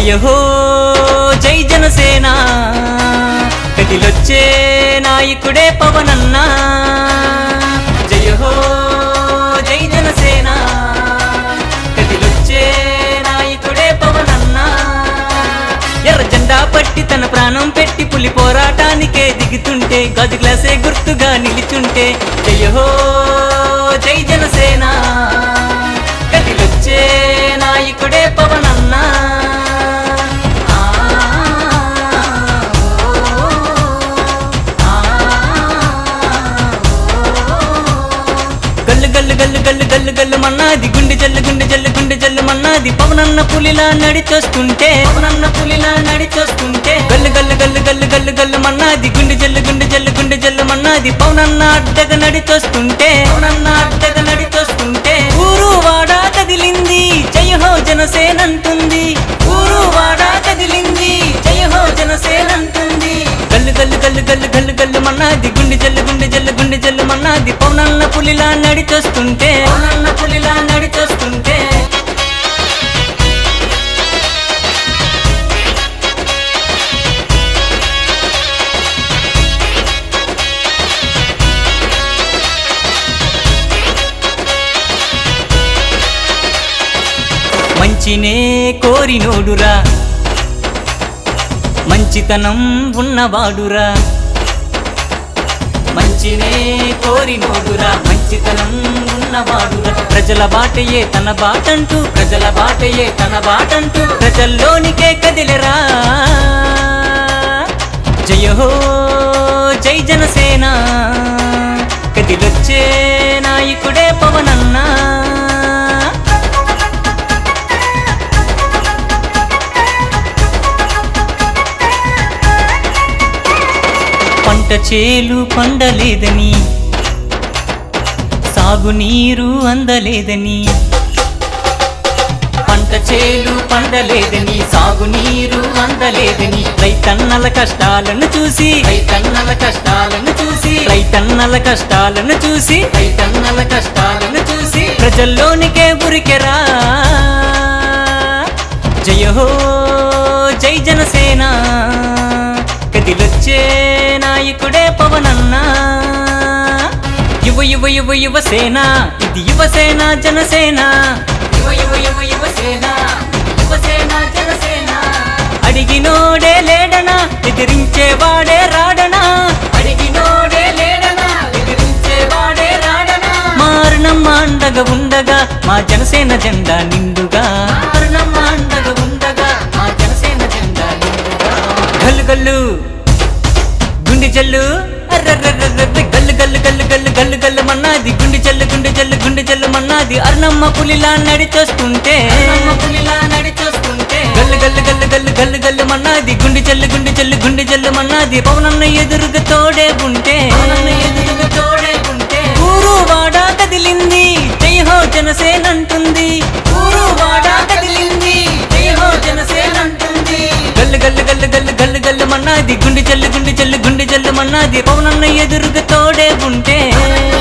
జయ హో జై జనసేన కదిలొచ్చే నాయకుడే పవనన్న జయ హో జై జనసేన కదిలొచ్చే నాయకుడే పవనన్న ఎర్ర జెండా పట్టి తన ప్రాణం పెట్టి పులి పోరాటానికే దిగుతుంటే గజు గ్లాసే గుర్తుగా నిలిచుంటే జయ హో జై జనసేన కదిలొచ్చే నాయకుడే పవనన్న ఆ, ఓ, ఆ, గల్లు గల్లు గల్లు గల్లు గల్లు గల్లు మన్నాది గుండె జల్లు గుండె జల్లు గుండె జల్లు మన్నాది పవనన్న పులిలా నడిచొస్తుంటే పవనన్న పులిలా నడిచొస్తుంటే గల్లు గల్లు గల్లు గల్లు గల్లు గల్లు మన్నాది గుండె జల్లు గుండె జల్లు గుండె జల్లు మన్నాది పవనన్న అడ్డగ నడిచొస్తుంటే పవనన్న అడ్డగ నడిచొస్తుంటే ఊరు వాడా కదిలింది జయ హో జనసేనంటుంది ఊరు వాడా కదిలింది జయ హో జనసేనంటుంది గల్లు గల్లు గల్లు గల్లు గల్లు గల్లు మన్నాది గుండె జల్లు గుండె జల్లు గుండె జల్లు మన్నాది పౌనన్న పులిలా నడిచొస్తుంటే పౌనన్న పులిలా నడిచొస్తుంటే మంచినే కోరినోడురా మంచితనం ఉన్నవాడురా మంచినే కోరినోడురా మంచితనం ఉన్నవాడురా ప్రజల బాటయే తన బాటంటూ ప్రజల బాటయే తన బాటంటూ ప్రజల్లోనికే కదిలెరా జయ హో జై జనసేన కదిలొచ్చే నాయకుడే పవనన్నా పంట చేలు పండలేదని సాగునీరు అందలేదని పంట చేలు పండలేదని సాగునీరు అందలేదని రైతన్నల కష్టాలను చూసి రైతన్నల కష్టాలను చూసి రైతన్నల కష్టాలను చూసి రైతన్నల కష్టాలను చూసి ప్రజల్లోనికే ఉరికెరా జయ హో జై జనసేన కదిలొచ్చే నాయకుడే పవనన్నా యువ యువ యువ యువసేన ఇది యువసేన జనసేన యువ యువ యువ యువసేన యువసేన జనసేన అడిగినోడే లేడనా ఎదిరించేవాడే రాడనా అడిగినోడే లేడనా ఎదిరించేవాడే రాడనా మారణమ్మ అండగా ఉండగా మా జనసేన జెండా నిండుగా మారణమ్మ అండగా ఉండగా మా జనసేన జెండా నిండుగా గల్లు గల్లు గుండె జల్లు అర్రర్రర్రర్ర గల్లు గల్లు గల్లు గల్లు గల్లు గల్లు మన్నాది గుండె జల్లు గుండె జల్లు గుండె జల్లు మన్నాది అర్ణమ్మ పులిలా నడిచొస్తుంటే అర్ణమ్మ పులిలా నడిచొస్తుంటే గల్లు గల్లు గల్లు గల్లు గల్లు గల్లు మన్నాది గుండె జల్లు గుండె జల్లు గుండె జల్లు మన్నాది పవనన్న ఎదురుగా తోడే ఉంటే పవనన్న ఎదురుగా తోడే ఉంటే ఊరు వాడా కదిలింది జై హో జనసేనంటుంది ఊరు వాడా కదిలింది జై హో జనసేనంటుంది గల్లు గల్లు గల్లు గల్లు గల్లు గల్లు మన్నాది గుండె జల్లు గుండె జల్లు గుండె జల్లు మన్నాది పవనన్న ఎదురుగా తోడే ఉంటే